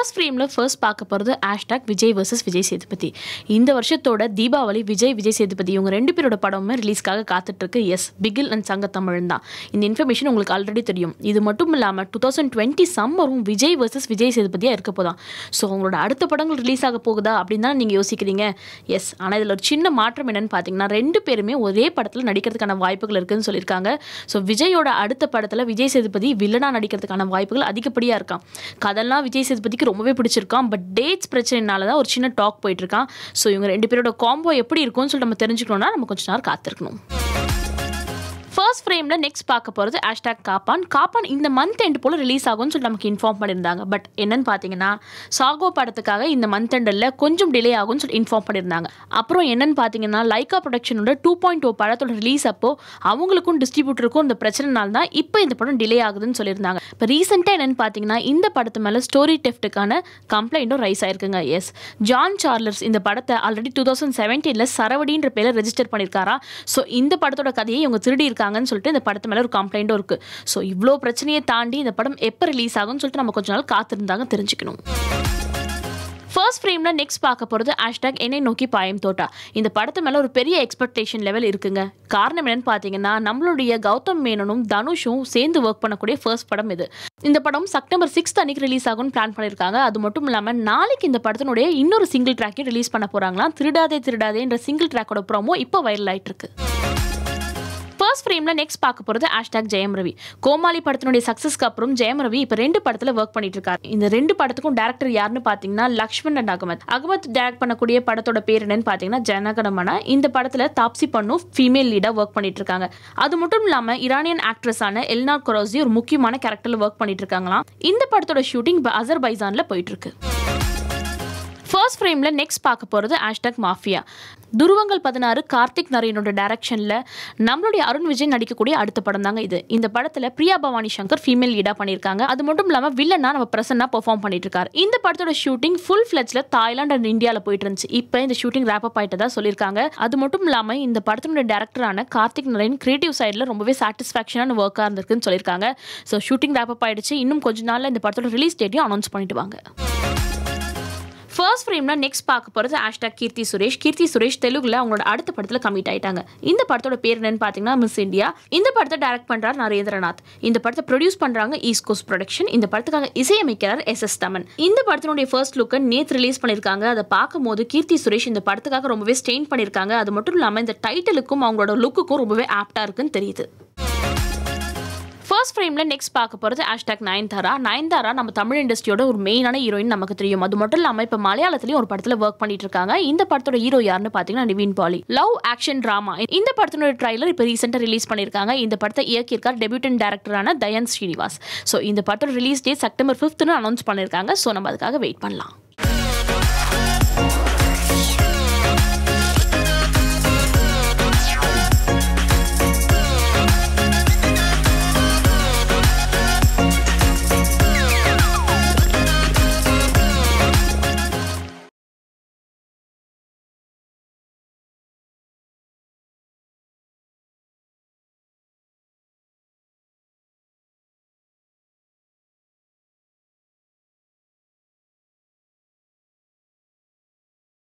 first ஃப்ரேமில் first பார்க்க போகிறது ஹேஷ்டாக் விஜய் வர்சஸ் விஜய் சேதுபதி இந்த வருஷத்தோட தீபாவளி விஜய் விஜய் சேதுபதி இவங்க ரெண்டு பேரோட படமுமே ரிலீஸ்க்காக காத்துட்ருக்கு எஸ் பிகில் அண்ட் சங்க தமிழன் தான் இந்த இன்ஃபர்மேஷன் உங்களுக்கு ஆல்ரெடி தெரியும் இது மட்டும் இல்லாமல் டூ தௌசண்ட் டுவெண்ட்டி சம்மரும் விஜய் வர்சஸ் விஜய் சேதுபதியாக இருக்க போதான் ஸோ அவங்களோட அடுத்த படங்கள் ரிலீஸ் ஆக போகுதா அப்படின்னு தான் நீங்கள் யோசிக்கிறீங்க எஸ் ஆனால் இதில் ஒரு சின்ன மாற்றம் என்னன்னு பார்த்தீங்கன்னா ரெண்டு பேருமே ஒரே படத்தில் நடிக்கிறதுக்கான வாய்ப்புகள் இருக்குன்னு சொல்லியிருக்காங்க ஸோ விஜயோட அடுத்த படத்தில் விஜய் சேதுபதி வில்லனா நடிக்கிறதுக்கான வாய்ப்புகள் அதிகப்படியாக இருக்கான் கதெல்லாம் விஜய் சேதுபதிக்கு ரொம்பவே பிடிச்சிருக்கான் பட் டேட்ஸ் பிரச்சனைனால தான் ஒரு சின்ன டாக் போயிட்டு இருக்கான் ஸோ இவங்க ரெண்டு பேரோட காம்போ எப்படி இருக்கும்னு சொல்லிட்டு நம்ம தெரிஞ்சுக்கணும்னா நம்ம கொஞ்ச நேரம் காத்திருக்கணும் ஃபர்ஸ்ட் ஃப்ரேமில் நெக்ஸ்ட் பார்க்க போகிறது ஹேஷ்டாக் காப்பான் காப்பான் இந்த மந்த் எண்ட் போல் ரிலீஸ் ஆகும்னு சொல்லிட்டு நமக்கு இன்ஃபார்ம் பண்ணியிருந்தாங்க பட் என்னன்னு பார்த்தீங்கன்னா சாகோ படத்துக்காக இந்த மந்த் எண்டில் கொஞ்சம் டிலே ஆகும்னு சொல்லி இன்ஃபார்ம் பண்ணியிருந்தாங்க அப்புறம் என்னன்னு பார்த்தீங்கன்னா லைக்கா ப்ரொடக்ஷனோட டூ பாயிண்ட் ஓ படத்தோட ரிலீஸ் அப்போ அவங்களுக்கும் டிஸ்ட்ரிபியூட்டருக்கும் இந்த பிரச்சனைனால தான் இப்போ இந்த படம் டிலே ஆகுதுன்னு சொல்லியிருந்தாங்க இப்போ ரீசெண்டாக என்னன்னு பார்த்தீங்கன்னா இந்த படத்து மேலே ஸ்டோரி டெஃப்ட்டுக்கான கம்ப்ளைண்ட்டும் ரைஸ் ஆயிருக்குங்க எஸ் ஜான் சார்லர்ஸ் இந்த படத்தை ஆல்ரெடி டூ தௌசண்ட் செவன்டீனில் சரவடின்ற பேரில் ரெஜிஸ்டர் பண்ணியிருக்காரா ஸோ இந்த படத்தோட கதையை இவங்க திருடி இருக்காங்கன்னு சொல்லிட்டு இந்த படத்து மேலே ஒரு கம்ப்ளைண்ட்டும் இருக்குது ஸோ இவ்வளோ பிரச்சனையை தாண்டி இந்த படம் எப்போ ரிலீஸ் ஆகும்னு சொல்லிட்டு நம்ம கொஞ்ச நாள் காத்திருந்தாங்க தெரிஞ்சுக்கணும் ஃபர்ஸ்ட் ஃப்ரேமில் நெக்ஸ்ட் பார்க்க போகிறது ஹேஷ்டாக் என்னை நோக்கி பாயம் தோட்டா இந்த படத்து மேலே ஒரு பெரிய எக்ஸ்பெக்டேஷன் லெவல் இருக்குங்க காரணம் என்னன்னு பார்த்தீங்கன்னா நம்மளுடைய கௌதம் மேனனும் தனுஷும் சேர்ந்து ஒர்க் பண்ணக்கூடிய ஃபர்ஸ்ட் படம் இது இந்த படம் செப்டம்பர் சிக்ஸ்த் அன்னைக்கு ரிலீஸ் ஆகும்னு பிளான் பண்ணியிருக்காங்க அது மட்டும் இல்லாமல் நாளைக்கு இந்த படத்தினுடைய இன்னொரு சிங்கிள் ட்ராக்கையும் ரிலீஸ் பண்ண போகிறாங்களாம் திருடாதே திருடாதேன்ற சிங்கிள் ட்ராக்கோட ப்ரோமோ இப்போ வைரல் ஆயிட்டு இருக்கு ஃபர்ஸ்ட் ஃப்ரேமில் நெக்ஸ்ட் பார்க்க போகிறது ஹேஷ்டாக் ஜெயம் ரவி கோமாளி படத்தினுடைய சக்ஸஸ்க்கு அப்புறம் ஜெயம் ரவி இப்போ ரெண்டு படத்தில் ஒர்க் பண்ணிட்டு இருக்காரு இந்த ரெண்டு படத்துக்கும் டேரக்டர் யாருன்னு பார்த்தீங்கன்னா லக்ஷ்மண் அண்ட் அகமத் அகமத் டேரக்ட் பண்ணக்கூடிய படத்தோட பேர் என்னன்னு பார்த்தீங்கன்னா ஜனகணமன இந்த படத்தில் தாப்சி பண்ணு ஃபீமேல் லீடாக ஒர்க் பண்ணிட்டு இருக்காங்க அது மட்டும் இல்லாமல் இரானியன் ஆக்ட்ரஸான எல்னா கொரோசி ஒரு முக்கியமான கேரக்டரில் ஒர்க் பண்ணிட்டு இருக்காங்களாம் இந்த படத்தோட ஷூட்டிங் இப்போ அசர்பைசானில் போயிட்டு இருக்கு ஃபர்ஸ்ட் ஃப்ரேமில் நெக்ஸ்ட் பார்க்க போகிறது ஹேஷ்டாக் மாஃபியா துருவங்கள் பதினாறு கார்த்திக் நரேனோட டைரக்ஷனில் நம்மளுடைய அருண் விஜய் நடிக்கக்கூடிய அடுத்த படம் தாங்க இது இந்த படத்தில் பிரியா பவானி சங்கர் ஃபீமேல் லீடாக பண்ணியிருக்காங்க அது மட்டும் இல்லாமல் வில்லனா நம்ம பிரசன்னா பெர்ஃபார்ம் பண்ணிட்டு இருக்காரு இந்த படத்தோட ஷூட்டிங் ஃபுல் ஃபிளட்ஸில் தாய்லாந்து அண்ட் இந்தியாவில் போயிட்டு இருந்துச்சு இப்போ இந்த ஷூட்டிங் ரேப் அப் ஆயிட்டதா சொல்லியிருக்காங்க அது மட்டும் இல்லாமல் இந்த படத்தினுடைய டேரக்டரான கார்த்திக் நரேன் கிரியேட்டிவ் சைடில் ரொம்பவே சாட்டிஸ்ஃபேக்ஷனான ஒர்க்காக இருந்திருக்குன்னு சொல்லியிருக்காங்க ஸோ ஷூட்டிங் ரேப் அப் ஆயிடுச்சு இன்னும் கொஞ்ச நாளில் இந்த படத்தோட ரிலீஸ் டேட்டையும் அனௌன்ஸ் பண்ணிட்டு வாங்க ஃபர்ஸ்ட் ஃப்ரேமில் நெக்ஸ்ட் பார்க்க போகிறது ஹேஷ்டாக் கீர்த்தி சுரேஷ் கீர்த்தி சுரேஷ் தெலுங்குல அவங்களோட அடுத்த படத்தில் கமிட் ஆயிட்டாங்க இந்த படத்தோட பேர் என்னன்னு பார்த்தீங்கன்னா மிஸ் இந்தியா இந்த படத்தை டைரக்ட் பண்ணுறார் நரேந்திரநாத் இந்த படத்தை ப்ரொடியூஸ் பண்ணுறாங்க ஈஸ்ட் கோஸ்ட் ப்ரொடக்ஷன் இந்த படத்துக்காக இசையமைக்கிறார் எஸ் எஸ் தமன் இந்த படத்தினுடைய ஃபர்ஸ்ட் லுக்கை நேற்று ரிலீஸ் பண்ணியிருக்காங்க அதை பார்க்கும்போது கீர்த்தி சுரேஷ் இந்த படத்துக்காக ரொம்பவே ஸ்டெயின் பண்ணியிருக்காங்க அது மட்டும் இல்லாமல் இந்த டைட்டிலுக்கும் அவங்களோட லுக்குக்கும் ரொம்பவே ஆப்டாக இருக்குன்னு தெரியுது ஃபர்ஸ்ட் ஃப்ரேமில் நெக்ஸ்ட் பார்க்க போகிறது ஹேஷ்டாக் நயன்தாரா நயன்தாரா நம்ம தமிழ் இண்டஸ்ட்ரியோட ஒரு மெயினான ஹீரோயின் நமக்கு தெரியும் அது மட்டும் இல்லாமல் இப்போ மலையாளத்துலேயும் ஒரு படத்தில் ஒர்க் பண்ணிட்டு இருக்காங்க இந்த படத்தோட ஹீரோ யாருன்னு பார்த்தீங்கன்னா Nivin Pauly love action drama இந்த படத்தினோட ட்ரைலர் இப்போ ரீசெண்டாக ரிலீஸ் பண்ணியிருக்காங்க இந்த படத்தை இயக்கியிருக்கார் டெபியூட்டன் டேரக்டரான தயன் ஸ்ரீனிவாஸ் ஸோ இந்த படத்தோட ரிலீஸ் டேட் செப்டம்பர் ஃபிஃப்த்னு அனௌன்ஸ் பண்ணியிருக்காங்க ஸோ நம்ம அதுக்காக வெயிட் பண்ணலாம்